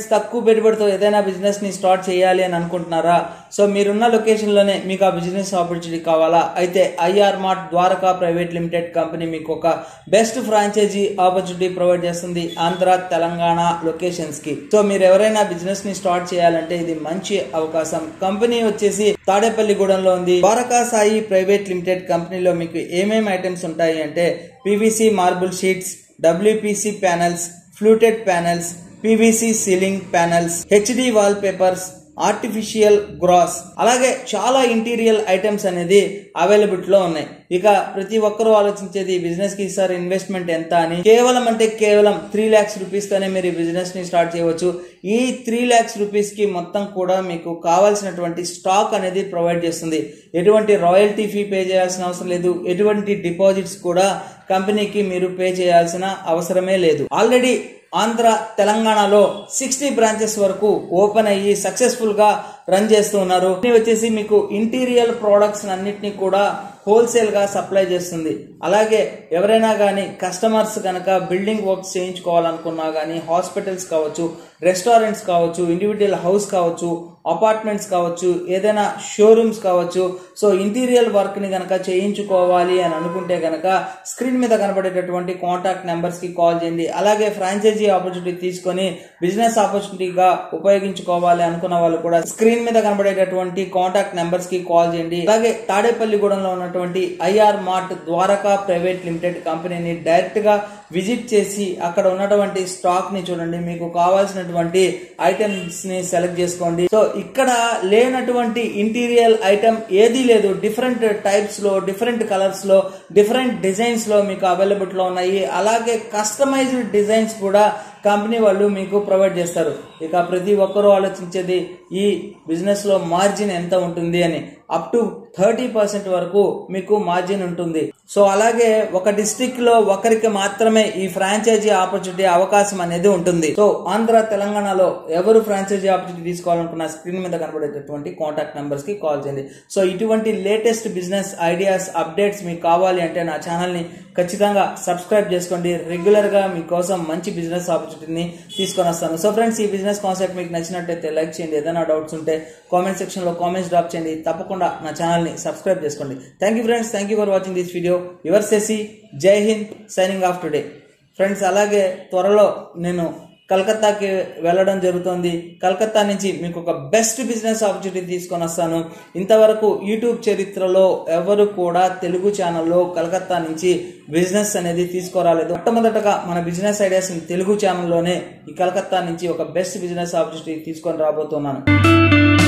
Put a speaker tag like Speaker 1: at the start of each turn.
Speaker 1: తక్కువ పెట్టుబడితో ఏదైనా బిజినెస్ ని స్టార్ట్ చేయాలి అని అనుకుంటున్నారా సో మీరున్న లొకేషన్ లోనే మీకు ఆ బిజినెస్ ఆపర్చునిటీ కావాలా అయితే IR mart Dwaraka private limited company మీకు ఒక బెస్ట్ ఫ్రాంచైజీ ఆపర్చునిటీ ప్రొవైడ్ చేస్తుంది ఆంధ్ర తెలంగాణ లొకేషన్స్ కి సో మీరు ఎవరైనా బిజినెస్ ని స్టార్ట్ చేయాలంటే ఇది మంచి అవకాశం కంపెనీ వచ్చేసి తాడేపల్లిగూడెంలో ఉంది ద్వారకా సాయి ప్రైవేట్ లిమిటెడ్ కంపెనీలో మీకు ఏమేమి ఐటమ్స్ ఉంటాయి అంటే PVC marble sheets WPC panels fluted panels PVC ceiling panels HD wall papers artificial grass అలాగే చాలా ఇంటీరియల్ ఐటమ్స్ అనేది అవైలబిలిటీలో ఉన్నాయి ఇక ప్రతి ఒక్కరూ ఆలోచించేది బిజినెస్ కి సార్ ఇన్వెస్ట్మెంట్ ఎంత అని కేవలం అంటే కేవలం త్రీ ల్యాక్స్ రూపీస్ తోనే మీరు ఈ బిజినెస్ ని స్టార్ట్ చేయవచ్చు ఈ త్రీ ల్యాక్స్ రూపీస్ కి మొత్తం కూడా మీకు కావాల్సినటువంటి స్టాక్ అనేది ప్రొవైడ్ చేస్తుంది ఎటువంటి రాయల్టీ ఫీ పే చేయాల్సిన అవసరం లేదు ఎటువంటి డిపాజిట్స్ కూడా కంపెనీకి మీరు పే చేయాల్సిన అవసరమే లేదు ఆల్రెడీ ఆంధ్ర తెలంగాణలో సిక్స్టీ బ్రాంచెస్ వరకు ఓపెన్ అయ్యి సక్సెస్ఫుల్ గా రన్ చేస్తూ ఉన్నారు ఇది వచ్చేసి మీకు ఇంటీరియర్ ప్రోడక్ట్స్ అన్నిటిని కూడా హోల్సేల్ గా సప్లై చేస్తుంది అలాగే ఎవరైనా కానీ కస్టమర్స్ కనుక బిల్డింగ్ వర్క్స్ చేయించుకోవాలనుకున్నా కానీ హాస్పిటల్స్ కావచ్చు రెస్టారెంట్స్ కావచ్చు ఇండివిజువల్ హౌస్ కావచ్చు అపార్ట్మెంట్స్ కావచ్చు ఏదైనా షోరూమ్స్ కావచ్చు సో ఇంటీరియర్ వర్క్ ని కనుక చేయించుకోవాలి అని అనుకుంటే కనుక స్క్రీన్ మీద కనబడేటటువంటి కాంటాక్ట్ నెంబర్స్ కి కాల్ చేయండి అలాగే ఫ్రాంచైజీ ఆపర్చునిటీ తీసుకొని బిజినెస్ ఆపర్చునిటీగా ఉపయోగించుకోవాలి అనుకున్న వాళ్ళు కూడా స్క్రీన్ మీద కనబడేటటువంటి కాంటాక్ట్ నెంబర్స్ కి కాల్ చేయండి అలాగే తాడేపల్లిగూడెంలో ఉన్నటువంటి IR mart Dwaraka private limited కంపెనీని డైరెక్ట్ గా విజిట్ చేసి అక్కడ ఉన్నటువంటి స్టాక్ ని చూడండి మీకు కావాల్సినటువంటి ఐటమ్స్ ని సెలెక్ట్ చేసుకోండి సో ఇక్కడ లేనటువంటి ఇంటీరియర్ ఐటమ్ ఏదీ లేదు డిఫరెంట్ టైప్స్ లో డిఫరెంట్ కలర్స్ లో డిఫరెంట్ డిజైన్స్ లో మీకు అవైలబిలిటీ లో ఉన్నాయి అలాగే కస్టమైజ్డ్ డిజైన్స్ కూడా కంపెనీ వాళ్ళు మీకు ప్రొవైడ్ చేస్తారు ఇక ప్రతి ఒక్కరూ ఆలోచించేది ఈ బిజినెస్ లో మార్జిన్ ఎంత ఉంటుంది అని అప్ టు థర్టీ పర్సెంట్ వరకు మీకు మార్జిన్ ఉంటుంది సో అలాగే ఒక డిస్టిక్ లో ఒకరికి మాత్రమే ఈ ఫ్రాంచైజీ ఆపర్చునిటీ అవకాశం అనేది ఉంటుంది సో ఆంధ్ర తెలంగాణలో ఎవరు ఫ్రాంచైజీ ఆపర్చునిటీ తీసుకోవాలనుకున్న స్క్రీన్ మీద కనబడేటటువంటి కాంటాక్ట్ నెంబర్స్ కి కాల్ చేయండి సో ఇటువంటి లేటెస్ట్ బిజినెస్ ఐడియాస్ అప్డేట్స్ మీకు కావాలి అంటే నా ఛానల్ ని ఖచ్చితంగా సబ్స్క్రైబ్ చేసుకోండి రెగ్యులర్ గా మీకోసం మంచి బిజినెస్ ఆపర్చునిటీని తీసుకొని వస్తాను సో ఫ్రెండ్స్ ఈ బిజినెస్ కాన్సెప్ట్ మీకు నచ్చినట్టయితే లైక్ చేయండి ఏదైనా డౌట్స్ ఉంటే కామెంట్ సెక్షన్ లో కామెంట్స్ డ్రాప్ చేయండి తప్పకుండా నా ఛానల్ ని సబ్స్క్రైబ్ చేసుకోండి thank you friends thank you for watching this video your సెసి Jai Hind signing off today friends అలాగే త్వరలో నేను కలకత్తాకి వెళ్ళడం జరుగుతుంది కలకత్తా నుంచి మీకు ఒక బెస్ట్ బిజినెస్ ఆపర్చునిటీ తీసుకొని వస్తాను ఇంతవరకు యూట్యూబ్ చరిత్రలో ఎవరు కూడా తెలుగు ఛానల్లో కలకత్తా నుంచి బిజినెస్ అనేది తీసుకురాలేదు మొట్టమొదటగా మన బిజినెస్ ఐడియాస్ తెలుగు ఛానల్లోనే ఈ కలకత్తా నుంచి ఒక బెస్ట్ బిజినెస్ ఆపర్చునిటీ తీసుకొని రాబోతున్నాను